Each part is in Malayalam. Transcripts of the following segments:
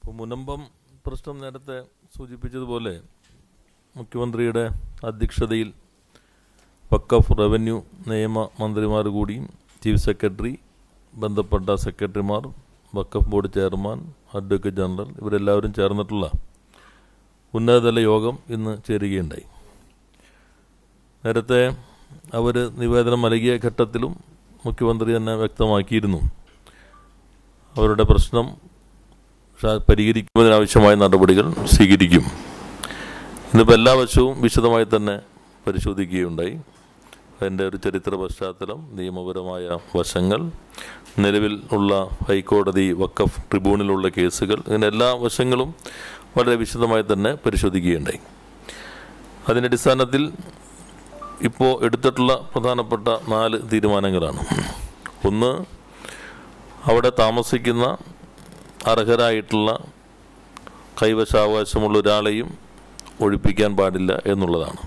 ഇപ്പോൾ മുനമ്പം പ്രശ്നം നേരത്തെ സൂചിപ്പിച്ചതുപോലെ മുഖ്യമന്ത്രിയുടെ അധ്യക്ഷതയിൽ വക്കഫ് റവന്യൂ നിയമ മന്ത്രിമാർ കൂടിയും ചീഫ് സെക്രട്ടറി ബന്ധപ്പെട്ട സെക്രട്ടറിമാർ Waqf board chairman advocate general ഇവരെല്ലാവരും ചേർന്നിട്ടുള്ള ഉന്നതതല യോഗം ഇന്ന് ചേരുകയുണ്ടായി നേരത്തെ അവർ നിവേദനം നൽകിയ ഘട്ടത്തിലും മുഖ്യമന്ത്രി തന്നെ വ്യക്തമാക്കിയിരുന്നു അവരുടെ പ്രശ്നം ഷാ- പരിഹരിക്കുന്നതിനാവശ്യമായ നടപടികൾ സ്വീകരിക്കും ഇന്നിപ്പോൾ എല്ലാ വശവും വിശദമായി തന്നെ പരിശോധിക്കുകയുണ്ടായി അതിൻ്റെ ഒരു ചരിത്ര പശ്ചാത്തലം നിയമപരമായ വശങ്ങൾ നിലവിൽ ഉള്ള ഹൈക്കോടതി വക്കഫ് ട്രിബ്യൂണലുള്ള കേസുകൾ ഇങ്ങനെ എല്ലാ വശങ്ങളും വളരെ വിശദമായി തന്നെ പരിശോധിക്കുകയുണ്ടായി അതിൻ്റെ അടിസ്ഥാനത്തിൽ ഇപ്പോൾ എടുത്തിട്ടുള്ള പ്രധാനപ്പെട്ട നാല് തീരുമാനങ്ങളാണ് ഒന്ന് അവിടെ താമസിക്കുന്ന അർഹരായിട്ടുള്ള കൈവശാവകാശമുള്ള ഒരാളെയും ഒഴിപ്പിക്കാൻ പാടില്ല എന്നുള്ളതാണ്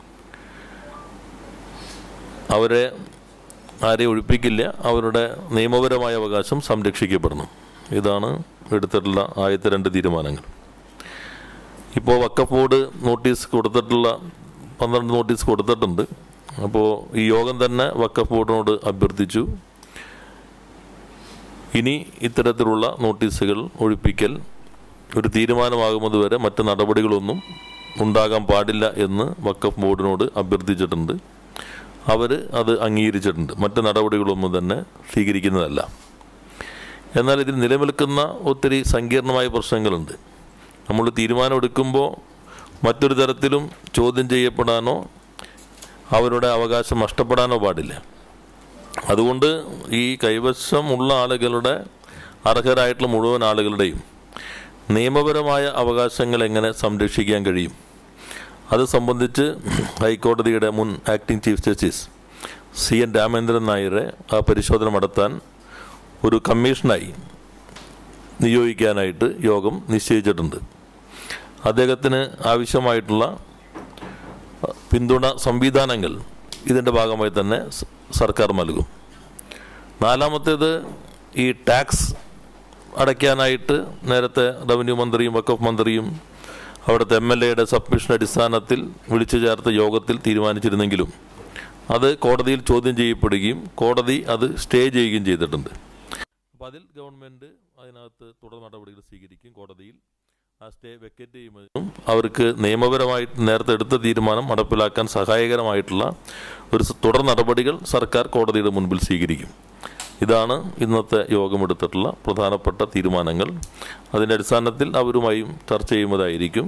അവരെ ആരെ ഒഴിപ്പിക്കില്ല അവരുടെ നിയമപരമായ അവകാശം സംരക്ഷിക്കപ്പെടണം ഇതാണ് എടുത്തിട്ടുള്ള ആദ്യത്തെ രണ്ട് തീരുമാനങ്ങൾ ഇപ്പോൾ വക്കഫ് ബോർഡ് നോട്ടീസ് കൊടുത്തിട്ടുള്ള പന്ത്രണ്ട് നോട്ടീസ് കൊടുത്തിട്ടുണ്ട് അപ്പോൾ ഈ യോഗം തന്നെ വക്കഫ് ബോർഡിനോട് അഭ്യർത്ഥിച്ചു ഇനി ഇത്തരത്തിലുള്ള നോട്ടീസുകൾ ഒഴിപ്പിക്കൽ ഒരു തീരുമാനമാകുന്നത് വരെ മറ്റ് നടപടികളൊന്നും ഉണ്ടാകാൻ പാടില്ല എന്ന് വക്കഫ് ബോർഡിനോട് അഭ്യർത്ഥിച്ചിട്ടുണ്ട് അവർ അത് അംഗീകരിച്ചിട്ടുണ്ട് മറ്റ് നടപടികളൊന്നും തന്നെ സ്വീകരിക്കുന്നതല്ല എന്നാൽ ഇതിൽ നിലനിൽക്കുന്ന ഒത്തിരി സങ്കീർണമായ പ്രശ്നങ്ങളുണ്ട് നമ്മൾ തീരുമാനമെടുക്കുമ്പോൾ മറ്റൊരു തരത്തിലും ചോദ്യം ചെയ്യപ്പെടാനോ അവരുടെ അവകാശം നഷ്ടപ്പെടാനോ പാടില്ല അതുകൊണ്ട് ഈ കൈവശമുള്ള ആളുകളുടെ അർഹരായിട്ടുള്ള മുഴുവൻ ആളുകളുടെയും നിയമപരമായ അവകാശങ്ങൾ എങ്ങനെ സംരക്ഷിക്കാൻ കഴിയും അത് സംബന്ധിച്ച് ഹൈക്കോടതിയുടെ മുൻ acting chief justice C N Ramendran നായരെ ആ പരിശോധന നടത്താൻ ഒരു കമ്മീഷനായി നിയോഗിക്കാനായിട്ട് യോഗം നിശ്ചയിച്ചിട്ടുണ്ട് അദ്ദേഹത്തിന് ആവശ്യമായിട്ടുള്ള പിന്തുണ സംവിധാനങ്ങൾ ഇതിൻ്റെ ഭാഗമായി തന്നെ സ- സർക്കാർ നൽകും നാലാമത്തേത് ഈ ടാക്സ് അടയ്ക്കാനായിട്ട് നേരത്തെ റവന്യൂ മന്ത്രിയും വക്കഫ് മന്ത്രിയും അവിടുത്തെ എം എൽ എയുടെ സബ്മിഷൻ അടിസ്ഥാനത്തിൽ വിളിച്ചു ചേർത്ത യോഗത്തിൽ തീരുമാനിച്ചിരുന്നെങ്കിലും അത് കോടതിയിൽ ചോദ്യം ചെയ്യപ്പെടുകയും കോടതി അത് സ്റ്റേ ചെയ്യുകയും ചെയ്തിട്ടുണ്ട് അപ്പോൾ അതിൽ ഗവൺമെൻറ് അതിനകത്ത് തുടർ നടപടികൾ സ്വീകരിക്കും കോടതിയിൽ ആ സ്റ്റേ വെക്കറ്റ് ചെയ്യുന്നതിനും അവർക്ക് നിയമപരമായിട്ട് നേരത്തെ എടുത്ത തീരുമാനം നടപ്പിലാക്കാൻ സഹായകരമായിട്ടുള്ള ഒരു സ- തുടർ നടപടികൾ സർക്കാർ കോടതിയുടെ മുൻപിൽ സ്വീകരിക്കും ഇതാണ് ഇന്നത്തെ യോഗമെടുത്തിട്ടുള്ള പ്രധാനപ്പെട്ട തീരുമാനങ്ങൾ അതിൻ്റെ അടിസ്ഥാനത്തിൽ അവരുമായും ചർച്ച ചെയ്യുന്നതായിരിക്കും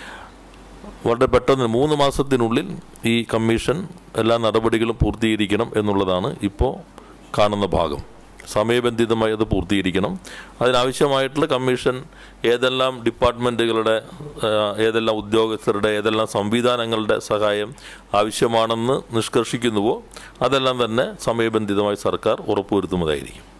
വളരെ പെട്ടെന്ന് മൂന്ന് മാസത്തിനുള്ളിൽ ഈ കമ്മീഷൻ എല്ലാ നടപടികളും പൂർത്തീകരിക്കണം എന്നുള്ളതാണ് ഇപ്പോൾ കാണുന്ന ഭാഗം സമയബന്ധിതമായി അത് പൂർത്തീകരിക്കണം അതിനാവശ്യമായിട്ടുള്ള കമ്മീഷൻ ഏതെല്ലാം ഡിപ്പാർട്ട്മെൻറ്റുകളുടെ ആ, ഏതെല്ലാം ഉദ്യോഗസ്ഥരുടെ ഏതെല്ലാം സംവിധാനങ്ങളുടെ സഹായം ആവശ്യമാണെന്ന് നിഷ്കർഷിക്കുന്നുവോ അതെല്ലാം തന്നെ സമയബന്ധിതമായി സർക്കാർ ഉറപ്പുവരുത്തുന്നതായിരിക്കും